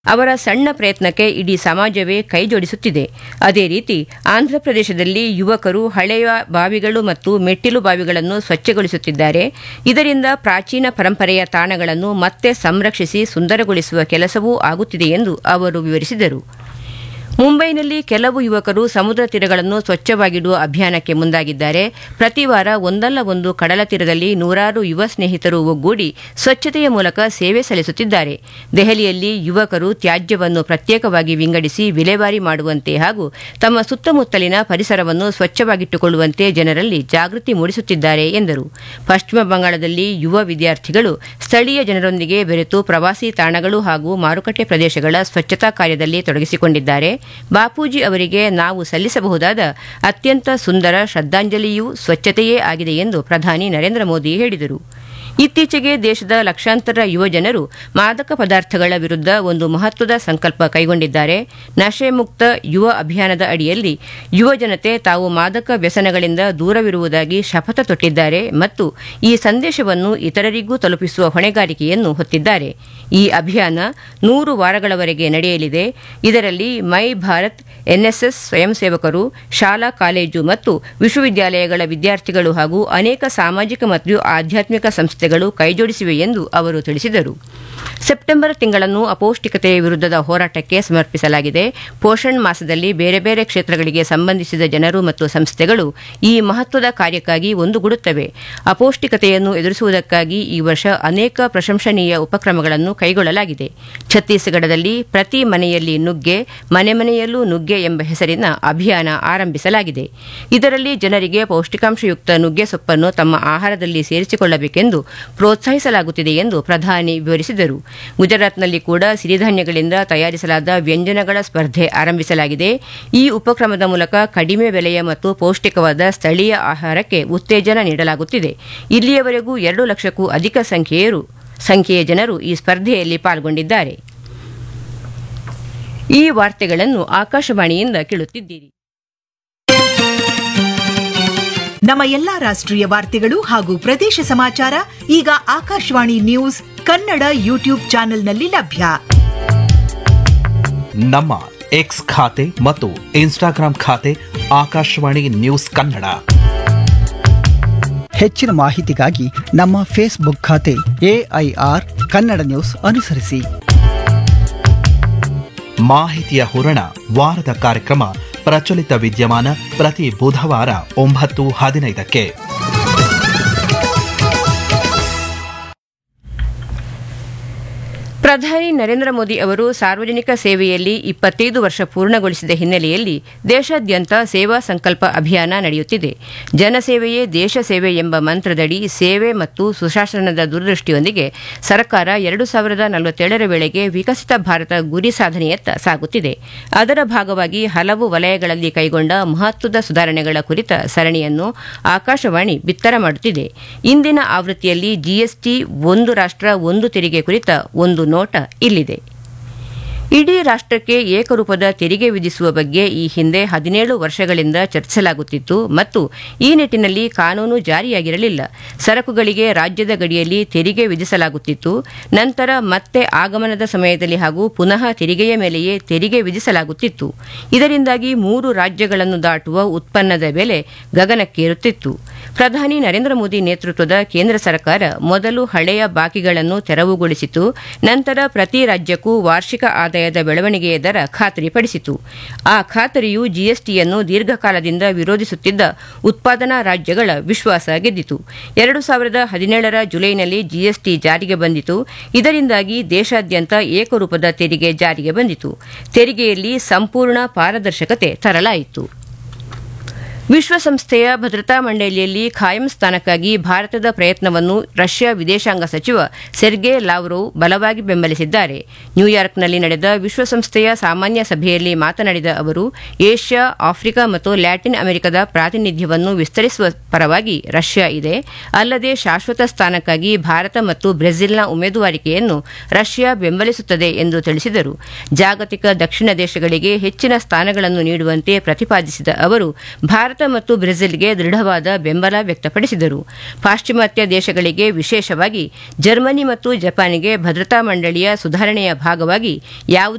ಅವರ ಸಣ್ಣ ಪ್ರಯತ್ನಕ್ಕೆ ಇಡೀ ಸಮಾಜವೇ ಕೈಜೋಡಿಸುತ್ತಿದೆ ಅದೇ ರೀತಿ ಆಂಧ್ರಪ್ರದೇಶದಲ್ಲಿ ಯುವಕರು ಹಳೆಯ ಬಾವಿಗಳು ಮತ್ತು ಮೆಟ್ಟಿಲು ಬಾವಿಗಳನ್ನು ಸ್ವಚ್ಛಗೊಳಿಸುತ್ತಿದ್ದಾರೆ ಇದರಿಂದ ಪ್ರಾಚೀನ ಪರಂಪರೆಯ ತಾಣಗಳನ್ನು ಮತ್ತೆ ಸಂರಕ್ಷಿಸಿ ಸುಂದರಗೊಳಿಸುವ ಕೆಲಸವೂ ಆಗುತ್ತಿದೆ ಎಂದು ಅವರು ವಿವರಿಸಿದರು ಮುಂಬೈನಲ್ಲಿ ಕೆಲವು ಯುವಕರು ಸಮುದ್ರ ತೀರಗಳನ್ನು ಸ್ವಚ್ಛವಾಗಿಡುವ ಅಭಿಯಾನಕ್ಕೆ ಮುಂದಾಗಿದ್ದಾರೆ ಪ್ರತಿ ವಾರ ಒಂದಲ್ಲ ಒಂದು ಕಡಲ ತೀರದಲ್ಲಿ ನೂರಾರು ಯುವ ಸ್ನೇಹಿತರು ಒಗ್ಗೂಡಿ ಸ್ವಚ್ಛತೆಯ ಮೂಲಕ ಸೇವೆ ಸಲ್ಲಿಸುತ್ತಿದ್ದಾರೆ ದೆಹಲಿಯಲ್ಲಿ ಯುವಕರು ತ್ಯಾಜ್ಯವನ್ನು ಪ್ರತ್ಯೇಕವಾಗಿ ವಿಂಗಡಿಸಿ ವಿಲೇವಾರಿ ಮಾಡುವಂತೆ ಹಾಗೂ ತಮ್ಮ ಸುತ್ತಮುತ್ತಲಿನ ಪರಿಸರವನ್ನು ಸ್ವಚ್ಛವಾಗಿಟ್ಟುಕೊಳ್ಳುವಂತೆ ಜನರಲ್ಲಿ ಜಾಗೃತಿ ಮೂಡಿಸುತ್ತಿದ್ದಾರೆ ಎಂದರು ಪಶ್ಚಿಮ ಬಂಗಾಳದಲ್ಲಿ ಯುವ ವಿದ್ಯಾರ್ಥಿಗಳು ಸ್ಥಳೀಯ ಜನರೊಂದಿಗೆ ಬೆರೆತು ಪ್ರವಾಸಿ ತಾಣಗಳು ಹಾಗೂ ಮಾರುಕಟ್ಟೆ ಪ್ರದೇಶಗಳ ಸ್ವಚ್ಛತಾ ಕಾರ್ಯದಲ್ಲಿ ತೊಡಗಿಸಿಕೊಂಡಿದ್ದಾರೆ ಬಾಪೂಜಿ ಅವರಿಗೆ ನಾವು ಸಲ್ಲಿಸಬಹುದಾದ ಅತ್ಯಂತ ಸುಂದರ ಶ್ರದ್ಧಾಂಜಲಿಯೂ ಸ್ವಚ್ಛತೆಯೇ ಆಗಿದೆ ಎಂದು ಪ್ರಧಾನಿ ನರೇಂದ್ರ ಮೋದಿ ಹೇಳಿದರು ಇತ್ತೀಚೆಗೆ ದೇಶದ ಲಕ್ಷಾಂತರ ಯುವ ಜನರು ಮಾದಕ ಪದಾರ್ಥಗಳ ವಿರುದ್ಧ ಒಂದು ಮಹತ್ವದ ಸಂಕಲ್ಪ ಕೈಗೊಂಡಿದ್ದಾರೆ ನಶೆ ಮುಕ್ತ ಯುವ ಅಭಿಯಾನದ ಅಡಿಯಲ್ಲಿ ಯುವ ಜನತೆ ತಾವು ಮಾದಕ ವ್ಯಸನಗಳಿಂದ ದೂರವಿರುವುದಾಗಿ ಶಪಥ ತೊಟ್ಟಿದ್ದಾರೆ ಮತ್ತು ಈ ಸಂದೇಶವನ್ನು ಇತರರಿಗೂ ತಲುಪಿಸುವ ಹೊಣೆಗಾರಿಕೆಯನ್ನು ಹೊತ್ತಿದ್ದಾರೆ ಈ ಅಭಿಯಾನ ನೂರು ವಾರಗಳವರೆಗೆ ನಡೆಯಲಿದೆ ಇದರಲ್ಲಿ ಮೈ ಭಾರತ್ ಎನ್ಎಸ್ಎಸ್ ಸ್ವಯಂ ಸೇವಕರು ಶಾಲಾ ಕಾಲೇಜು ಮತ್ತು ವಿಶ್ವವಿದ್ಯಾಲಯಗಳ ವಿದ್ಯಾರ್ಥಿಗಳು ಹಾಗೂ ಅನೇಕ ಸಾಮಾಜಿಕ ಮತ್ತು ಆಧ್ಯಾತ್ಮಿಕ ಸಂಸ್ಥೆಗಳು ಕೈಜೋಡಿಸಿವೆ ಎಂದು ಅವರು ತಿಳಿಸಿದರು ಸೆಪ್ಟೆಂಬರ್ ತಿಂಗಳನ್ನು ಅಪೌಷ್ಟಿಕತೆಯ ವಿರುದ್ಧದ ಹೋರಾಟಕ್ಕೆ ಸಮರ್ಪಿಸಲಾಗಿದೆ ಪೋಷಣ್ ಮಾಸದಲ್ಲಿ ಬೇರೆ ಬೇರೆ ಕ್ಷೇತ್ರಗಳಿಗೆ ಸಂಬಂಧಿಸಿದ ಜನರು ಮತ್ತು ಸಂಸ್ಥೆಗಳು ಈ ಮಹತ್ವದ ಕಾರ್ಯಕ್ಕಾಗಿ ಒಂದುಗೂಡುತ್ತವೆ ಅಪೌಷ್ಟಿಕತೆಯನ್ನು ಎದುರಿಸುವುದಕ್ಕಾಗಿ ಈ ವರ್ಷ ಅನೇಕ ಪ್ರಶಂಸನೀಯ ಉಪಕ್ರಮಗಳನ್ನು ಕೈಗೊಳ್ಳಲಾಗಿದೆ ಛತ್ತೀಸ್ಗಢದಲ್ಲಿ ಪ್ರತಿ ಮನೆಯಲ್ಲಿ ನುಗ್ಗೆ ಮನೆ ಮನೆಯಲ್ಲೂ ನುಗ್ಗೆ ಎಂಬ ಹೆಸರಿನ ಅಭಿಯಾನ ಆರಂಭಿಸಲಾಗಿದೆ ಇದರಲ್ಲಿ ಜನರಿಗೆ ಪೌಷ್ಟಿಕಾಂಶಯುಕ್ತ ನುಗ್ಗೆ ಸೊಪ್ಪನ್ನು ತಮ್ಮ ಆಹಾರದಲ್ಲಿ ಸೇರಿಸಿಕೊಳ್ಳಬೇಕೆಂದು ಪ್ರೋತ್ಸಾಹಿಸಲಾಗುತ್ತಿದೆ ಎಂದು ಪ್ರಧಾನಿ ವಿವರಿಸಿದರು ಗುಜರಾತ್ನಲ್ಲಿ ಕೂಡ ಸಿರಿಧಾನ್ಯಗಳಿಂದ ತಯಾರಿಸಲಾದ ವ್ಯಂಜನಗಳ ಸ್ಪರ್ಧೆ ಆರಂಭಿಸಲಾಗಿದೆ ಈ ಉಪಕ್ರಮದ ಮೂಲಕ ಕಡಿಮೆ ಬೆಲೆಯ ಮತ್ತು ಪೌಷ್ಟಿಕವಾದ ಸ್ಥಳೀಯ ಆಹಾರಕ್ಕೆ ಉತ್ತೇಜನ ನೀಡಲಾಗುತ್ತಿದೆ ಇಲ್ಲಿಯವರೆಗೂ ಎರಡು ಲಕ್ಷಕ್ಕೂ ಅಧಿಕ ಸಂಖ್ಯೆಯರು ಸಂಖ್ಯೆಯ ಜನರು ಈ ಸ್ಪರ್ಧೆಯಲ್ಲಿ ಪಾಲ್ಗೊಂಡಿದ್ದಾರೆ ಈ ವಾರ್ತೆಗಳನ್ನು ಆಕಾಶವಾಣಿಯಿಂದ ಕೇಳುತ್ತಿದ್ದೀರಿ ನಮ್ಮ ಎಲ್ಲಾ ರಾಷ್ಟ್ರೀಯ ವಾರ್ತೆಗಳು ಹಾಗೂ ಪ್ರದೇಶ ಸಮಾಚಾರ ಈಗ ಆಕಾಶವಾಣಿ ನ್ಯೂಸ್ ಕನ್ನಡ ಯೂಟ್ಯೂಬ್ ಚಾನೆಲ್ನಲ್ಲಿ ಲಭ್ಯ ನಮ್ಮ ಎಕ್ಸ್ ಖಾತೆ ಮತ್ತು ಇನ್ಸ್ಟಾಗ್ರಾಂ ಖಾತೆ ಆಕಾಶವಾಣಿ ನ್ಯೂಸ್ ಕನ್ನಡ ಹೆಚ್ಚಿನ ಮಾಹಿತಿಗಾಗಿ ನಮ್ಮ ಫೇಸ್ಬುಕ್ ಖಾತೆ ಎಐಆರ್ ಕನ್ನಡ ನ್ಯೂಸ್ ಅನುಸರಿಸಿ ಮಾಹಿತಿಯ ಹೂರಣ ವಾರದ ಕಾರ್ಯಕ್ರಮ ಪ್ರಚಲಿತ ವಿದ್ಯಮಾನ ಪ್ರತಿ ಬುಧವಾರ ಒಂಬತ್ತು ಹದಿನೈದಕ್ಕೆ ಪ್ರಧಾನಿ ನರೇಂದ್ರ ಮೋದಿ ಅವರು ಸಾರ್ವಜನಿಕ ಸೇವೆಯಲ್ಲಿ ಇಪ್ಪತ್ತೈದು ವರ್ಷ ಪೂರ್ಣಗೊಳಿಸಿದ ಹಿನ್ನೆಲೆಯಲ್ಲಿ ದೇಶಾದ್ಯಂತ ಸೇವಾ ಸಂಕಲ್ಪ ಅಭಿಯಾನ ನಡೆಯುತ್ತಿದೆ ಜನಸೇವೆಯೇ ದೇಶ ಸೇವೆ ಎಂಬ ಮಂತ್ರದಡಿ ಸೇವೆ ಮತ್ತು ಸುಶಾಸನದ ದೂರದೃಷ್ಟಿಯೊಂದಿಗೆ ಸರ್ಕಾರ ಎರಡು ಸಾವಿರದ ನಲವತ್ತೇಳರ ವೇಳೆಗೆ ವಿಕಸಿತ ಭಾರತ ಗುರಿ ಸಾಧನೆಯತ್ತ ಸಾಗುತ್ತಿದೆ ಅದರ ಭಾಗವಾಗಿ ಹಲವು ವಲಯಗಳಲ್ಲಿ ಕೈಗೊಂಡ ಮಹತ್ವದ ಸುಧಾರಣೆಗಳ ಕುರಿತ ಸರಣಿಯನ್ನು ಆಕಾಶವಾಣಿ ಬಿತ್ತರ ಮಾಡುತ್ತಿದೆ ಇಂದಿನ ಆವೃತ್ತಿಯಲ್ಲಿ ಜಿಎಸ್ಟಿ ಒಂದು ರಾಷ್ಟ್ರ ಒಂದು ತೆರಿಗೆ ಕುರಿತ ಒಂದು ನೋಟ ಇಲ್ಲಿದೆ ಇಡೀ ರಾಷ್ಟ್ರಕ್ಕೆ ಏಕರೂಪದ ತೆರಿಗೆ ವಿಧಿಸುವ ಬಗ್ಗೆ ಈ ಹಿಂದೆ ಹದಿನೇಳು ವರ್ಷಗಳಿಂದ ಚರ್ಚಿಸಲಾಗುತ್ತಿತ್ತು ಮತ್ತು ಈ ನಿಟ್ಟಿನಲ್ಲಿ ಕಾನೂನು ಜಾರಿಯಾಗಿರಲಿಲ್ಲ ಸರಕುಗಳಿಗೆ ರಾಜ್ಯದ ಗಡಿಯಲ್ಲಿ ತೆರಿಗೆ ವಿಧಿಸಲಾಗುತ್ತಿತ್ತು ನಂತರ ಮತ್ತೆ ಆಗಮನದ ಸಮಯದಲ್ಲಿ ಹಾಗೂ ಪುನಃ ತೆರಿಗೆಯ ಮೇಲೆಯೇ ತೆರಿಗೆ ವಿಧಿಸಲಾಗುತ್ತಿತ್ತು ಇದರಿಂದಾಗಿ ಮೂರು ರಾಜ್ಯಗಳನ್ನು ದಾಟುವ ಉತ್ಪನ್ನದ ಬೆಲೆ ಗಗನಕ್ಕೇರುತ್ತಿತ್ತು ಪ್ರಧಾನಿ ನರೇಂದ್ರ ಮೋದಿ ನೇತೃತ್ವದ ಕೇಂದ್ರ ಸರ್ಕಾರ ಮೊದಲು ಹಳೆಯ ಬಾಕಿಗಳನ್ನು ತೆರವುಗೊಳಿಸಿತು ನಂತರ ಪ್ರತಿ ರಾಜ್ಯಕ್ಕೂ ವಾರ್ಷಿಕ ಆದಾಯದ ಬೆಳವಣಿಗೆಯ ದರ ಖಾತರಿಪಡಿಸಿತು ಆ ಖಾತರಿಯು ಜಿಎಸ್ಟಿಯನ್ನು ದೀರ್ಘಕಾಲದಿಂದ ವಿರೋಧಿಸುತ್ತಿದ್ದ ಉತ್ಪಾದನಾ ರಾಜ್ಯಗಳ ವಿಶ್ವಾಸ ಗೆದ್ದಿತು ಎರಡು ಸಾವಿರದ ಹದಿನೇಳರ ಜುಲೈನಲ್ಲಿ ಜಿಎಸ್ಟಿ ಜಾರಿಗೆ ಬಂದಿತು ಇದರಿಂದಾಗಿ ದೇಶಾದ್ಯಂತ ಏಕರೂಪದ ತೆರಿಗೆ ಜಾರಿಗೆ ಬಂದಿತು ತೆರಿಗೆಯಲ್ಲಿ ಸಂಪೂರ್ಣ ಪಾರದರ್ಶಕತೆ ತರಲಾಯಿತು ವಿಶ್ವಸಂಸ್ಥೆಯ ಭದ್ರತಾ ಮಂಡಳಿಯಲ್ಲಿ ಖಾಯಂ ಸ್ಥಾನಕ್ಕಾಗಿ ಭಾರತದ ಪ್ರಯತ್ನವನ್ನು ರಷ್ಯಾ ವಿದೇಶಾಂಗ ಸಚಿವ ಸೆರ್ಗೆ ಲಾವ್ರೋವ್ ಬಲವಾಗಿ ಬೆಂಬಲಿಸಿದ್ದಾರೆ ನ್ಯೂಯಾರ್ಕ್ನಲ್ಲಿ ನಡೆದ ವಿಶ್ವಸಂಸ್ಥೆಯ ಸಾಮಾನ್ಯ ಸಭೆಯಲ್ಲಿ ಮಾತನಾಡಿದ ಅವರು ಏಷ್ಯಾ ಆಫ್ರಿಕಾ ಮತ್ತು ಲ್ಯಾಟಿನ್ ಅಮೆರಿಕದ ಪ್ರಾತಿನಿಧ್ಯವನ್ನು ವಿಸ್ತರಿಸುವ ಪರವಾಗಿ ರಷ್ಯಾ ಇದೆ ಅಲ್ಲದೆ ಶಾಶ್ವತ ಸ್ಥಾನಕ್ಕಾಗಿ ಭಾರತ ಮತ್ತು ಬ್ರೆಜಿಲ್ನ ಉಮೇದುವಾರಿಕೆಯನ್ನು ರಷ್ಯಾ ಬೆಂಬಲಿಸುತ್ತದೆ ಎಂದು ತಿಳಿಸಿದರು ಜಾಗತಿಕ ದಕ್ಷಿಣ ದೇಶಗಳಿಗೆ ಹೆಚ್ಚಿನ ಸ್ಥಾನಗಳನ್ನು ನೀಡುವಂತೆ ಪ್ರತಿಪಾದಿಸಿದ ಅವರು ಭಾರತ ಭಾರತ ಮತ್ತು ಬ್ರೆಜಿಲ್ಗೆ ದೃಢವಾದ ಬೆಂಬಲ ವ್ಯಕ್ತಪಡಿಸಿದರು ಪಾಶ್ಚಿಮಾತ್ಯ ದೇಶಗಳಿಗೆ ವಿಶೇಷವಾಗಿ ಜರ್ಮನಿ ಮತ್ತು ಜಪಾನ್ಗೆ ಭದ್ರತಾ ಮಂಡಳಿಯ ಸುಧಾರಣೆಯ ಭಾಗವಾಗಿ ಯಾವುದೇ